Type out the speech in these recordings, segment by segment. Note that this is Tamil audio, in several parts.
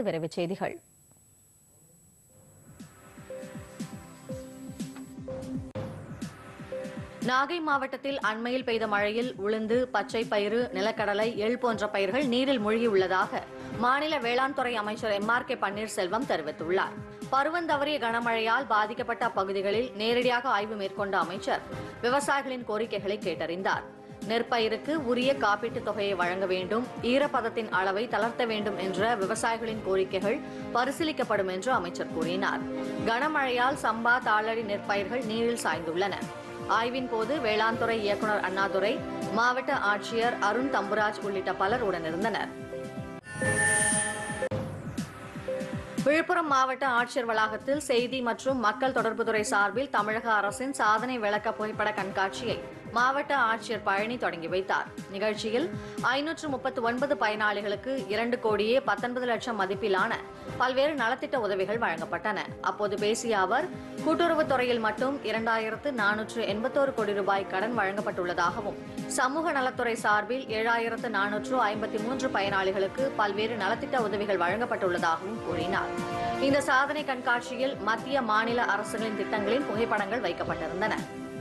விரைவுச் செய்திகள் நாகை மாவட்டத்தில் அண்மையில் பெய்த மழையில் உளுந்து பச்சை பயிறு நிலக்கடலை எள் போன்ற பயிர்கள் நீரில் மூழ்கியுள்ளதாக மாநில வேளாண் துறை அமைச்சர் எம் ஆர் கே பன்னீர்செல்வம் தெரிவித்துள்ளார் பருவந்தவறிய கனமழையால் பாதிக்கப்பட்ட அப்பகுதிகளில் நேரடியாக ஆய்வு மேற்கொண்ட அமைச்சர் விவசாயிகளின் கோரிக்கைகளை கேட்டறிந்தார் நெற்பயிருக்கு உரிய காப்பீட்டுத் தொகையை வழங்க வேண்டும் ஈரப்பதத்தின் அளவை தளர்த்த வேண்டும் என்ற விவசாயிகளின் கோரிக்கைகள் பரிசீலிக்கப்படும் என்று அமைச்சர் கூறினார் கனமழையால் சம்பா தாளடி நெற்பயிர்கள் நீரில் சாய்ந்துள்ளன ஆய்வின் போது வேளாண் துறை இயக்குநர் அண்ணாதுரை மாவட்ட ஆட்சியர் அருண் தம்புராஜ் உள்ளிட்ட பலர் உடனிருந்தனர் விழுப்புரம் மாவட்ட ஆட்சியர் வளாகத்தில் செய்தி மற்றும் மக்கள் தொடர்புத்துறை சார்பில் தமிழக அரசின் சாதனை விளக்க புகைப்பட கண்காட்சியை மாவட்ட ஆட்சியர் பழனி தொடங்கி வைத்தார் நிகழ்ச்சியில் ஐநூற்று முப்பத்து ஒன்பது பயனாளிகளுக்கு இரண்டு கோடியே பத்தொன்பது லட்சம் மதிப்பிலான பல்வேறு நலத்திட்ட உதவிகள் வழங்கப்பட்டன அப்போது பேசிய அவர் கூட்டுறவுத்துறையில் மட்டும் இரண்டாயிரத்து நானூற்று எண்பத்தோரு கோடி ரூபாய் கடன் வழங்கப்பட்டுள்ளதாகவும் சமூக நலத்துறை சார்பில் ஏழாயிரத்து நானூற்று ஐம்பத்தி மூன்று பயனாளிகளுக்கு பல்வேறு நலத்திட்ட உதவிகள் வழங்கப்பட்டுள்ளதாகவும் கூறினார் இந்த சாதனை கண்காட்சியில் மத்திய மாநில அரசுகளின் திட்டங்களின் புகைப்படங்கள் வைக்கப்பட்டிருந்தன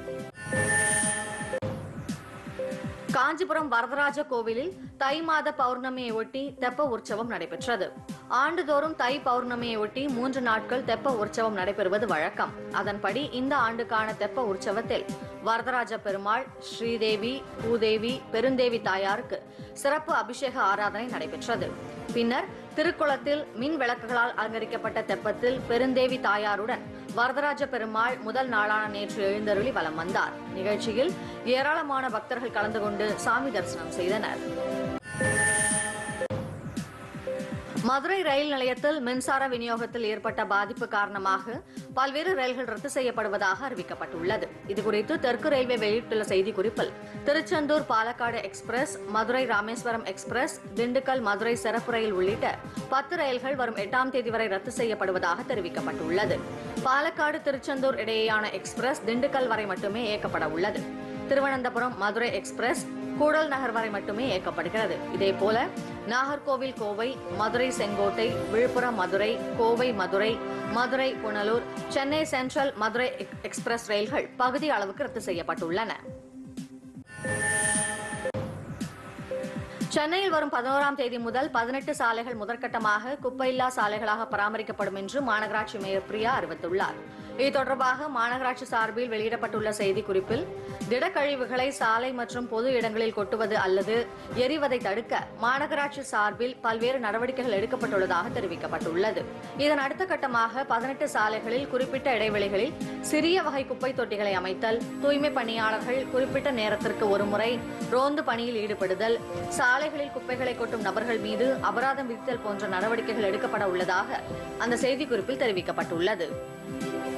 காஞ்சிபுரம் வரதராஜ கோவிலில் தை மாத பௌர்ணமியை ஒட்டி தெப்ப உற்சவம் நடைபெற்றது ஆண்டுதோறும் தை பௌர்ணமியை ஒட்டி மூன்று நாட்கள் தெப்ப உற்சவம் நடைபெறுவது வழக்கம் அதன்படி இந்த ஆண்டுக்கான தெப்ப உற்சவத்தில் வரதராஜ பெருமாள் ஸ்ரீதேவி பூதேவி பெருந்தேவி தாயாருக்கு சிறப்பு அபிஷேக ஆராதனை நடைபெற்றது பின்னர் திருக்குளத்தில் மின் விளக்குகளால் அலங்கரிக்கப்பட்ட தெப்பத்தில் பெருந்தேவி தாயாருடன் வரதராஜ பெருமாள் முதல் நாளான நேற்று எழுந்தருளி வலம் வந்தார் நிகழ்ச்சியில் ஏராளமான பக்தர்கள் கலந்து கொண்டு சாமி தரிசனம் செய்தனர் மதுரை ரயில் நிலையத்தில் மின்சார விநியோகத்தில் ஏற்பட்ட பாதிப்பு காரணமாக பல்வேறு ரயில்கள் ரத்து செய்யப்படுவதாக அறிவிக்கப்பட்டுள்ளது இதுகுறித்து தெற்கு ரயில்வே வெளியிட்டுள்ள செய்திக்குறிப்பில் திருச்செந்தூர் பாலக்காடு எக்ஸ்பிரஸ் மதுரை ராமேஸ்வரம் எக்ஸ்பிரஸ் திண்டுக்கல் மதுரை சிறப்பு ரயில் உள்ளிட்ட பத்து ரயில்கள் வரும் எட்டாம் தேதி வரை ரத்து செய்யப்படுவதாக தெரிவிக்கப்பட்டுள்ளது பாலக்காடு திருச்செந்தூர் இடையேயான எக்ஸ்பிரஸ் திண்டுக்கல் வரை மட்டுமே இயக்கப்பட உள்ளது திருவனந்தபுரம் மதுரை எக்ஸ்பிரஸ் கூடல் நகர் வரை மட்டுமே இயக்கப்படுகிறது இதேபோல நாகர்கோவில் கோவை மதுரை செங்கோட்டை விழுப்புரம் மதுரை கோவை மதுரை மதுரை புனலூர் சென்னை சென்ட்ரல் மதுரை எக்- எக்ஸ்பிரஸ் ரயில்கள் பகுதி அளவுக்கு ரத்து செய்யப்பட்டுள்ளன சென்னையில் வரும் பதினோராம் தேதி முதல் பதினெட்டு சாலைகள் முதற்கட்டமாக குப்பையில்லா சாலைகளாக பராமரிக்கப்படும் என்று மாநகராட்சி மேயர் பிரியா அறிவித்துள்ளார் இது தொடர்பாக மாநகராட்சி சார்பில் வெளியிடப்பட்டுள்ள செய்திக்குறிப்பில் திடக்கழிவுகளை சாலை மற்றும் பொது இடங்களில் கொட்டுவது அல்லது எரிவதை தடுக்க மாநகராட்சி சார்பில் பல்வேறு நடவடிக்கைகள் எடுக்கப்பட்டுள்ளதாக தெரிவிக்கப்பட்டுள்ளது இதன் அடுத்த கட்டமாக பதினெட்டு சாலைகளில் குறிப்பிட்ட இடைவெளிகளில் சிறிய வகை குப்பை தொட்டிகளை அமைத்தல் தூய்மை பணியாளர்கள் குறிப்பிட்ட நேரத்திற்கு ஒருமுறை ரோந்து பணியில் ஈடுபடுதல் சாலைகளில் குப்பைகளை கொட்டும் நபர்கள் மீது அபராதம் விதித்தல் போன்ற நடவடிக்கைகள் எடுக்கப்பட உள்ளதாக அந்த செய்திக்குறிப்பில் தெரிவிக்கப்பட்டுள்ளது